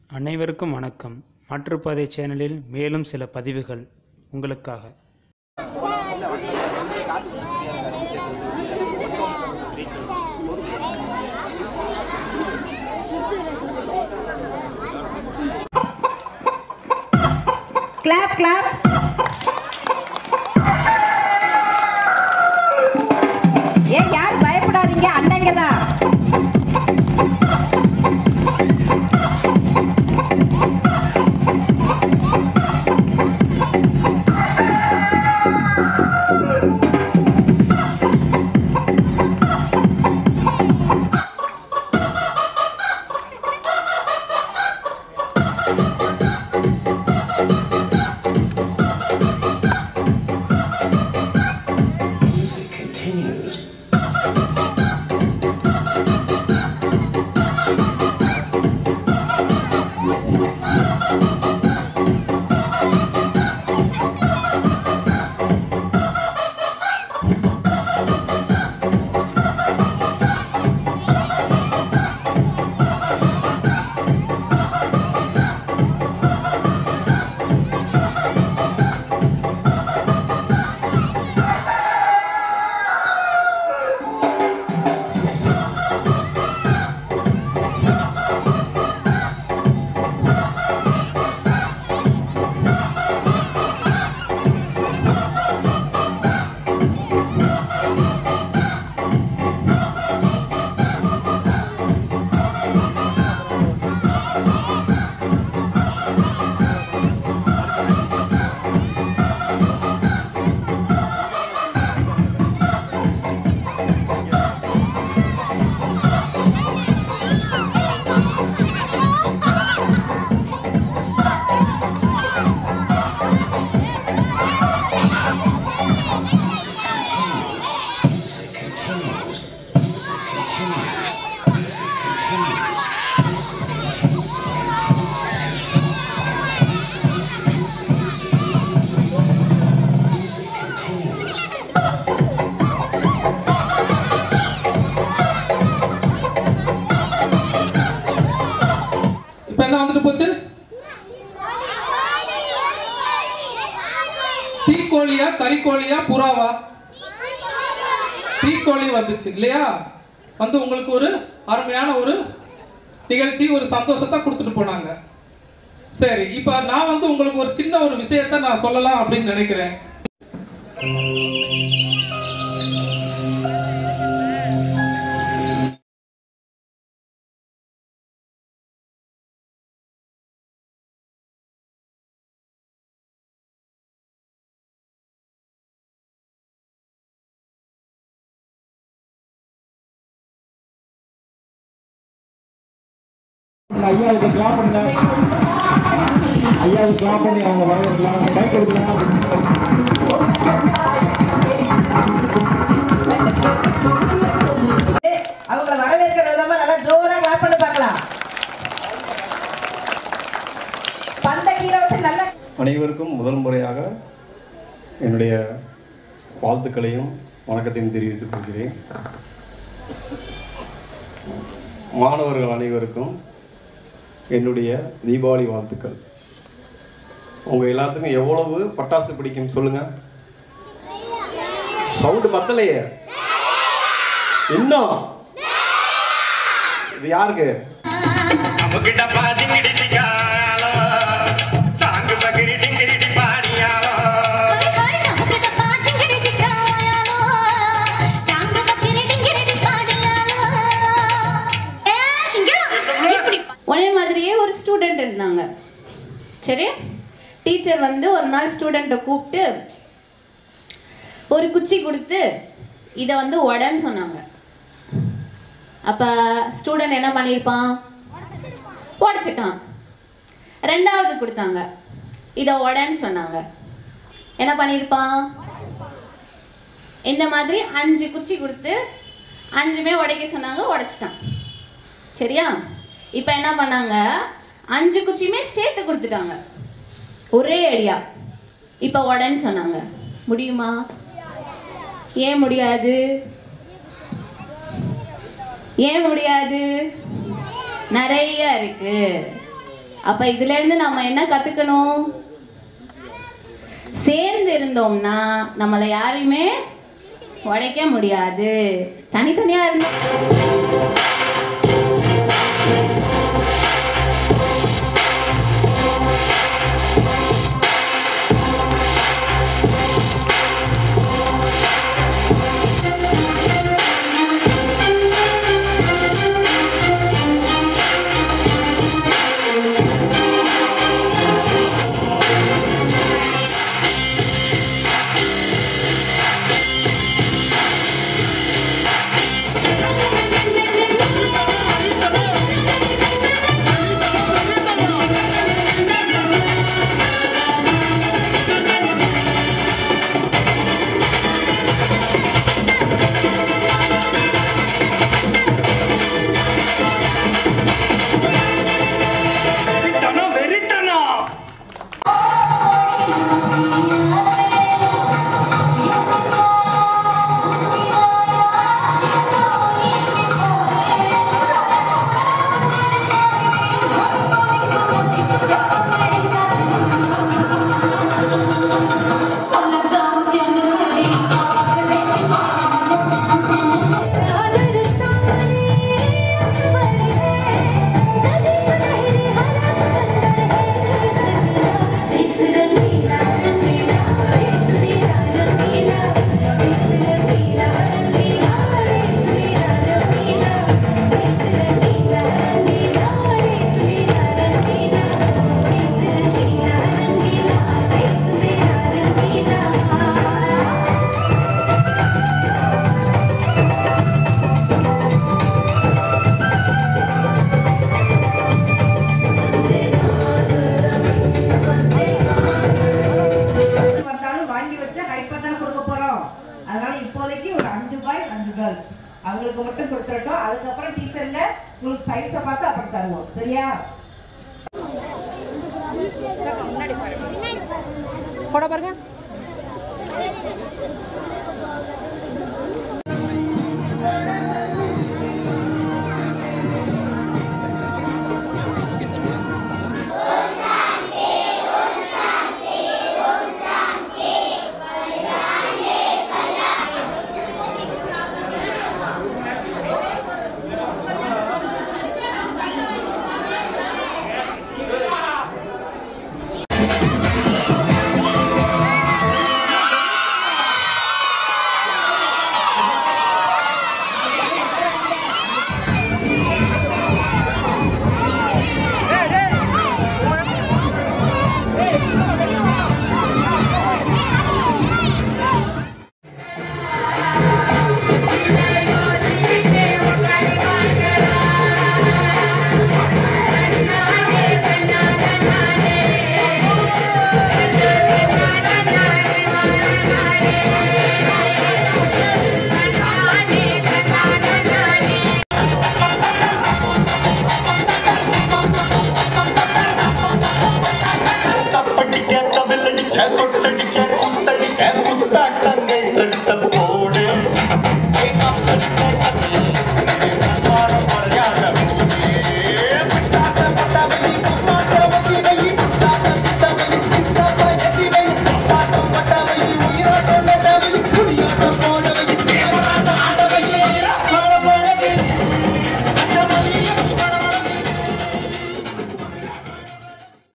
அனைவருக்கும் வணக்கம் மாற்றுப்பாதை சேனலில் மேலும் சில பதிவுகள் உங்களுக்காக கிளாப் கிளாப் ஏன் யார் பயப்படாதீங்க அண்ணங்க தான் இப்ப என்ன வந்துட்டு போச்சு தீக்கோழியா கறிக்கோழியா புறாவா தீக்கோழி வந்துச்சு இல்லையா வந்து உங்களுக்கு ஒரு அருமையான ஒரு நிகழ்ச்சி ஒரு சந்தோஷத்தை கொடுத்துட்டு போனாங்க சரி இப்ப நான் வந்து உங்களுக்கு ஒரு சின்ன ஒரு விஷயத்தை நான் சொல்லலாம் அப்படின்னு நினைக்கிறேன் ஐயாவுக்கு கிளாப் பண்ணுங்க ஐயாவுக்கு கிளாப் பண்ணி அவங்க வரவேற்கலாம் டைப் கொடுக்கலாம் அவங்கள வரவேற்கிற விதமா நல்லா ஜோரா கிளாப் பண்ணி பார்க்கலாம் பந்த கீழே வச்சு நல்லா அனைவருக்கும் முதல் முறையாக என்னுடைய வாழ்த்துக்களையும் வணக்கத்தையும் தெரிவித்துக் கொள்கிறேன் மாணவர்கள் அனைவருக்கும் என்னுடைய தீபாவளி வாழ்த்துக்கள் உங்க எல்லாத்துக்கும் எவ்வளவு பட்டாசு பிடிக்கும் சொல்லுங்க சவுண்டு பத்தலையே இன்னும் இது யாருக்கு நமக்கிட்ட பாதிங்கிடி காலோ தாங்கு பகிரி டிங்கிடி பாடியாலோ ஒரே மாதிரியே ஒரு ஸ்டூடெண்ட் இருந்தாங்க சரி டீச்சர் வந்து ஒரு நாள் ஸ்டூடெண்ட்டை கூப்பிட்டு ஒரு குச்சி கொடுத்து இதை வந்து உடன்னு சொன்னாங்க அப்போ ஸ்டூடெண்ட் என்ன பண்ணியிருப்பான் உடச்சிட்டான் ரெண்டாவது கொடுத்தாங்க இதை உடன்னு சொன்னாங்க என்ன பண்ணியிருப்பான் இந்த மாதிரி அஞ்சு குச்சி கொடுத்து அஞ்சுமே உடைக்க சொன்னாங்க உடைச்சிட்டான் சரியா இப்போ என்ன பண்ணாங்க அஞ்சு குச்சியுமே சேர்த்து கொடுத்துட்டாங்க ஒரே அடியா இப்போ உடன்னு சொன்னாங்க முடியுமா ஏன் முடியாது ஏன் முடியாது நிறைய இருக்கு அப்ப இதுல இருந்து நம்ம என்ன கத்துக்கணும் சேர்ந்து இருந்தோம்னா நம்மளை யாரையுமே உடைக்க முடியாது தனித்தனியா இருந்தோம் வந்தாலும் வாங்கி வச்சு ஹைப்பா தான் கொடுக்க போறோம் அதனால இப்போதைக்கு ஒரு அஞ்சு பாய்ஸ் அஞ்சு கேர்ள்ஸ் அவங்களுக்கு மட்டும் கொடுத்துட்டோம் அதுக்கப்புறம் டீச்சர்ல உங்களுக்கு சைஸை பார்த்து அப்புறம் தருவோம் சரியா போட பாருங்க